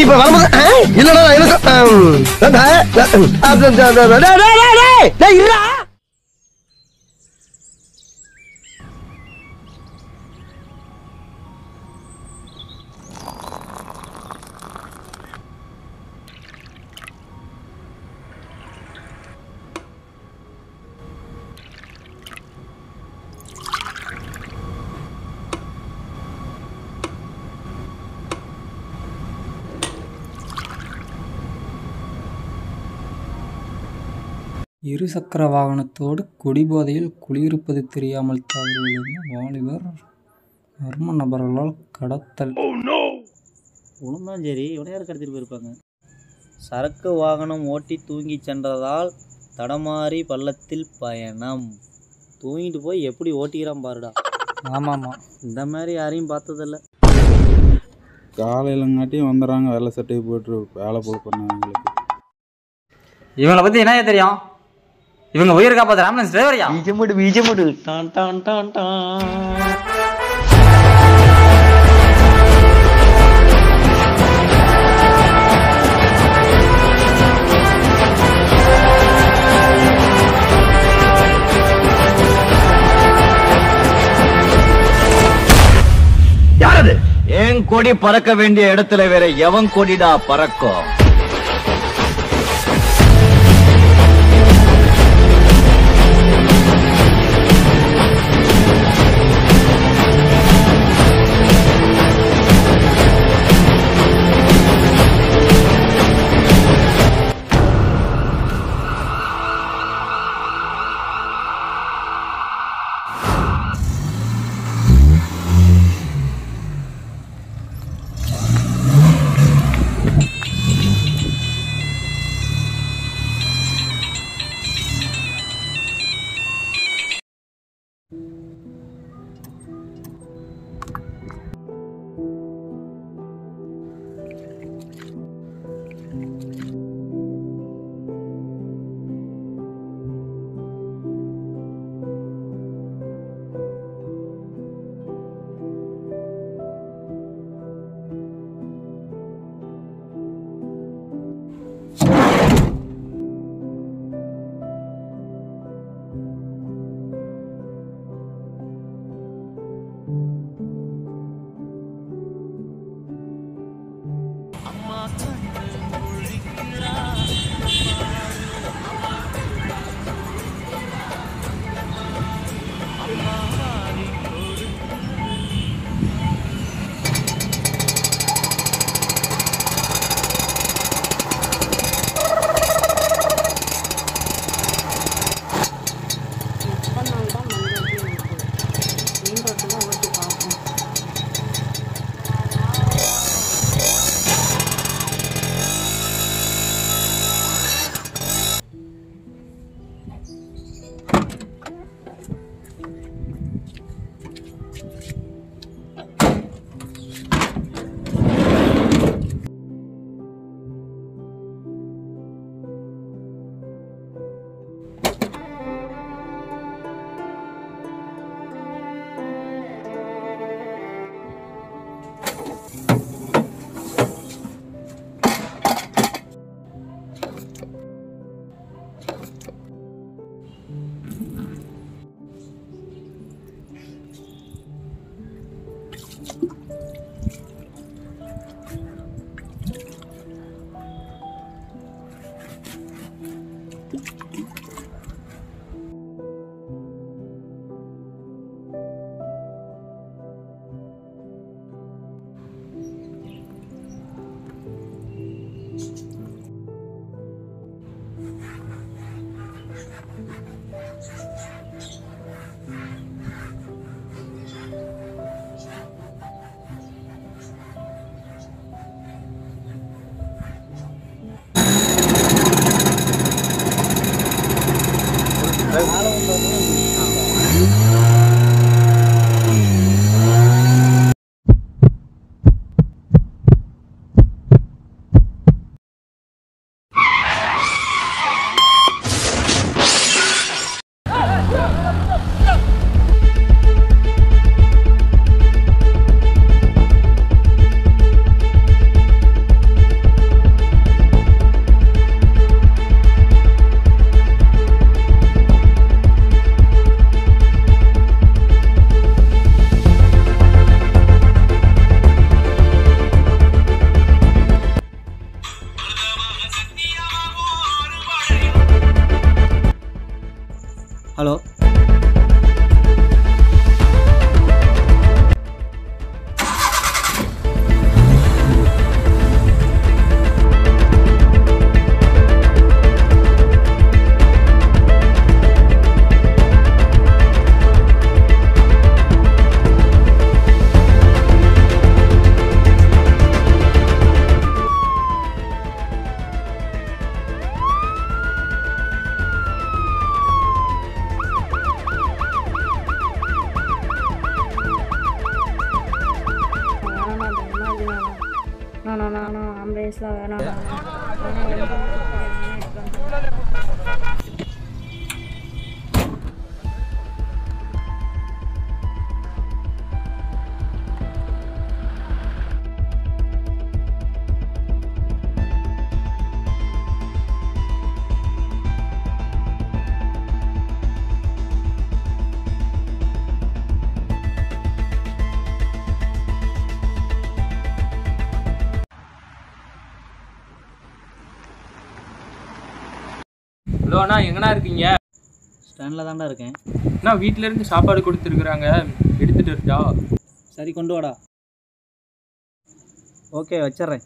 இப்ப வரும்போது ஆ, இல்லடா நான் எனக்கு ஆம், டேய், டேய், டேய், டேய், டேய், டேய், டேய், டேய், இருடா. இருசக்கர வாகனத்தோடு குடிபோதையில் குடியிருப்பது தெரியாமல் தவறி விழுந்த வாலிபர் மர்ம நபர்களால் கடத்தல் உளுந்தான் சரி இவனை யார் கடத்திட்டு போயிருப்பாங்க சரக்கு வாகனம் ஓட்டி தூங்கி சென்றதால் தடமாறி பள்ளத்தில் பயணம் தூங்கிட்டு போய் எப்படி ஓட்டிக்கிறான் பாருடா ஆமாம்மா இந்த மாதிரி யாரையும் பார்த்ததில்ல காலையிலங்காட்டியும் வந்துடுறாங்க வெள்ளை சட்டையை போட்டு வேலை போல் பண்ணவங்களுக்கு இவங்களை பத்தி என்ன தெரியும் இவங்க உயிர் காப்பாத்துற ஆம்புலன்ஸ் டிரைவரியா பீஜமுடு பீஜமுடு டான் டான் டான் டான் யாரது என் கொடி பறக்க வேண்டிய இடத்துல வேற எவன் கொடிடா பறக்கும் ரைஸ்லாம் வேணாம் வேணாம் எனக்கு எடுத்து வந்து ஹலோ அண்ணா எங்கண்ணா இருக்கீங்க ஸ்டாண்டில் தான்டா இருக்கேன் அண்ணா வீட்ல இருந்து சாப்பாடு கொடுத்துருக்குறாங்க எடுத்துட்டு இருக்கா சரி கொண்டு வாடா ஓகே வச்சிட்றேன்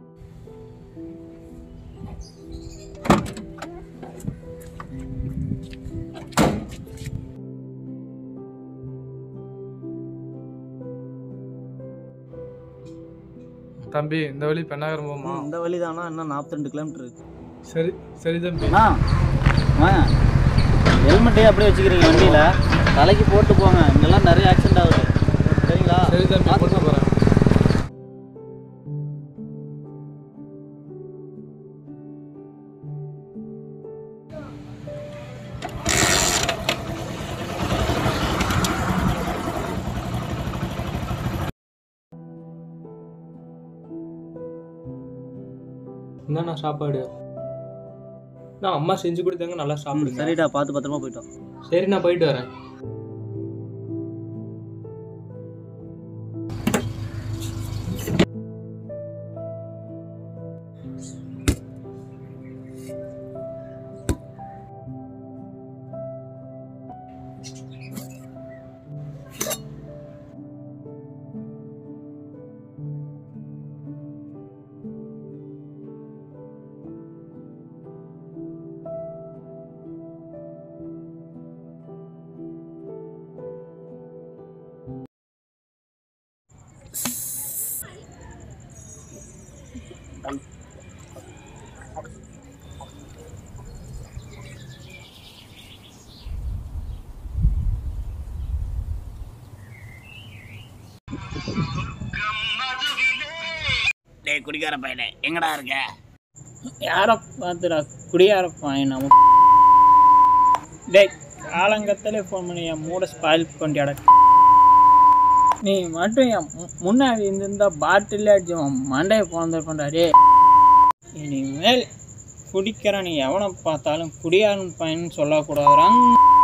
தம்பி இந்த வழி பெண்ணாகரம் போமா இந்த வழி தானா இன்னும் நாற்பத்தி கிலோமீட்டர் சரி சரி தம்பி அண்ணா வாங்க ஹெல்மெட்டே அப்படியே வச்சுக்கிறீங்க வண்டியில் தலைக்கு போட்டு போங்க இங்கெல்லாம் நிறைய ஆக்சிடென்ட் ஆகுது சரிங்களா சரி தம்பி போட்டு போகிறேன் என்னண்ணா சாப்பாடு நான் அம்மா செஞ்சு கொடுத்தாங்க நல்லா சாப்பிடுங்க சரிடா பார்த்து பத்திரமா போயிட்டோம் சரி நான் போயிட்டு வரேன் டேய் குடிக்கார பையனே எங்கடா இருக்க யாரை பார்த்துடா குடியார பையனா டேய் காலங்கத்தில் ஃபோன் பண்ணி என் மூட ஸ்பாயில் பண்ணியாட நீ மட்டும் என் மு- முன்னாடி இருந்திருந்தா பாட்டில் அடிச்சு உன் மண்டையை பிறந்திருப்பா டே இனிமேல் குடிக்கிற நீ எவனை பார்த்தாலும் குடியாரன் பையன் சொல்லக்கூடாதுறாங்க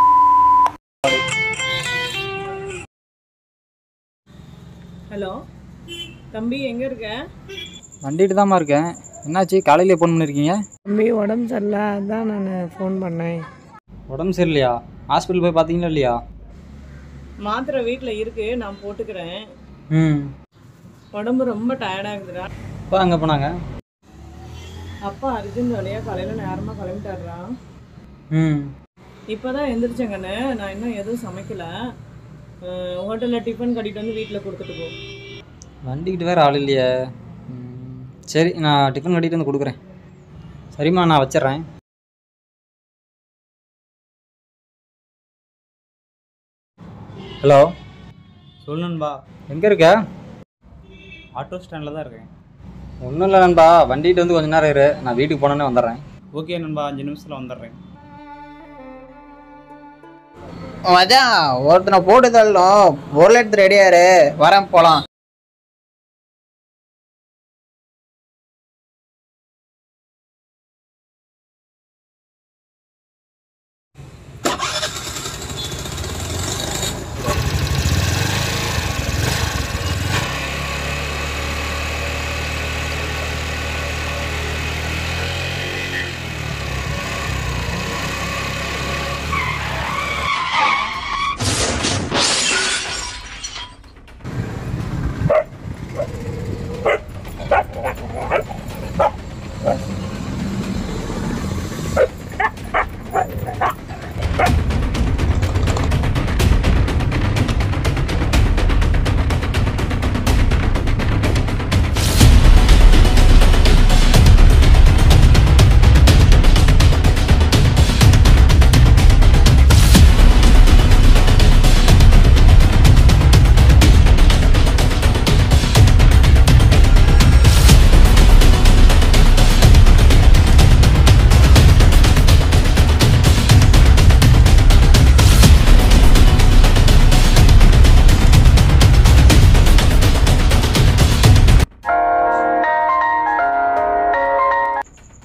ஹலோ தம்பி எங்கே இருக்க வண்டிட்டு தாம்மா இருக்கேன் என்னாச்சு காலையிலே ஃபோன் பண்ணியிருக்கீங்க தம்பி உடம்பு சரியில்லை அதான் நான் ஃபோன் பண்ணேன் உடம்பு சரியில்லையா ஹாஸ்பிட்டல் போய் பார்த்தீங்களா இல்லையா மாத்திரை வீட்டில் இருக்கு நான் போட்டுக்கிறேன் ம் உடம்பு ரொம்ப டயர்டாகுதுடா இப்போ அங்கே போனாங்க அப்பா அர்ஜுன் வழியா காலையில் நேரமாக கிளம்பிட்டாடுறான் ம் இப்போ தான் எந்திரிச்சேங்கண்ணே நான் இன்னும் எதுவும் சமைக்கல ஹோட்டலில் டிஃபன் கட்டிட்டு வந்து வீட்டில் கொடுத்துட்டு போ வண்டிக்கிட்ட வேறு ஆள் இல்லையே ம், சரி நான் டிஃபன் கட்டிட்டு வந்து கொடுக்குறேன் சரிம்மா நான் வச்சிடுறேன் ஹலோ சொல்லு நண்பா எங்கே இருக்க ஆட்டோ ஸ்டாண்டில் தான் இருக்கேன் ஒன்றும் இல்லை நண்பா வண்டிகிட்ட வந்து கொஞ்ச நேரம் இரு நான் வீட்டுக்கு போனோன்னே வந்துடுறேன் ஓகே நண்பா அஞ்சு நிமிஷத்தில் வந்துடுறேன் மச்சான் ஒருத்தனை போட்டு தள்ளணும் பொருள் எடுத்து ரெடியாரு வரேன் போலாம்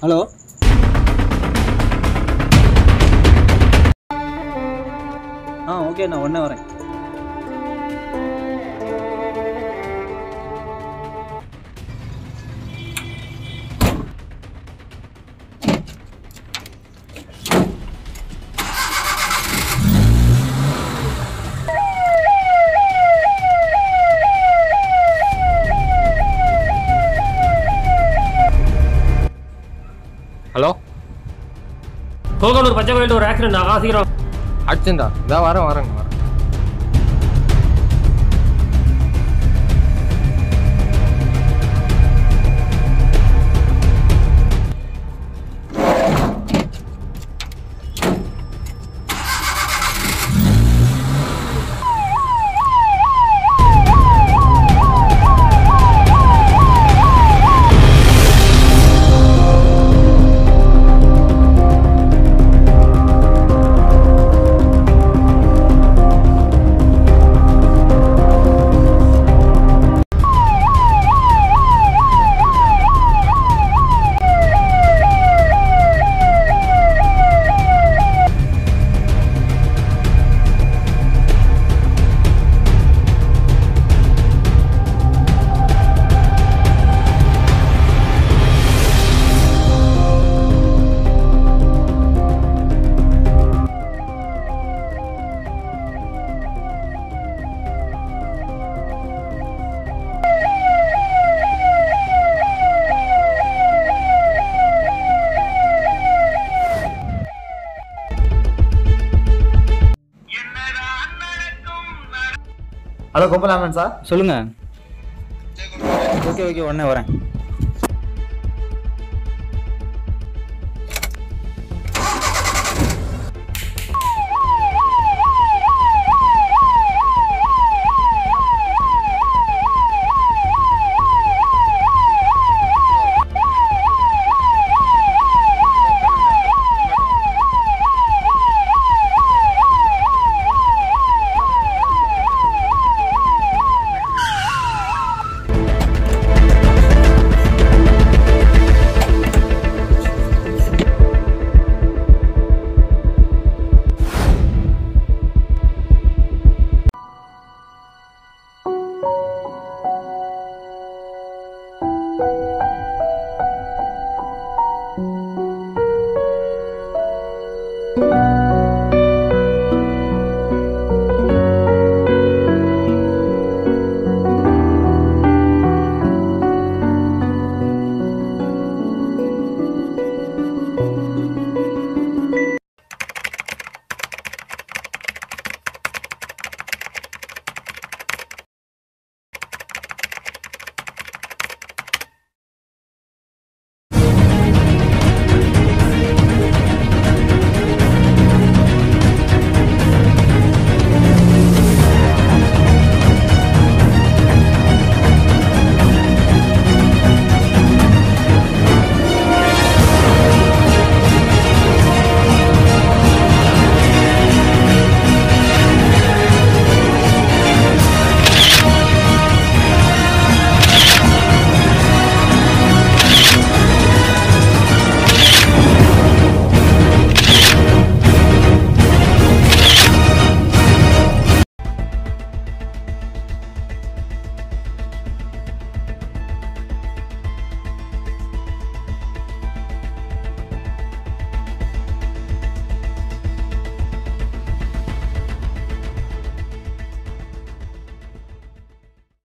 ஹலோ ஆ ஓகே நான் உடனே வரேன் ஹலோ கோகனூர் பச்சை கோயில் ஒரு ஆக்சிடென்ட் ஆ சீக்கிரம் அடிச்சுண்டா இதான் வரேன் வரேங்க வரேன் ஹலோ கோபாலாமன் சார் சொல்லுங்க ஓகே ஓகே உடனே வரேன்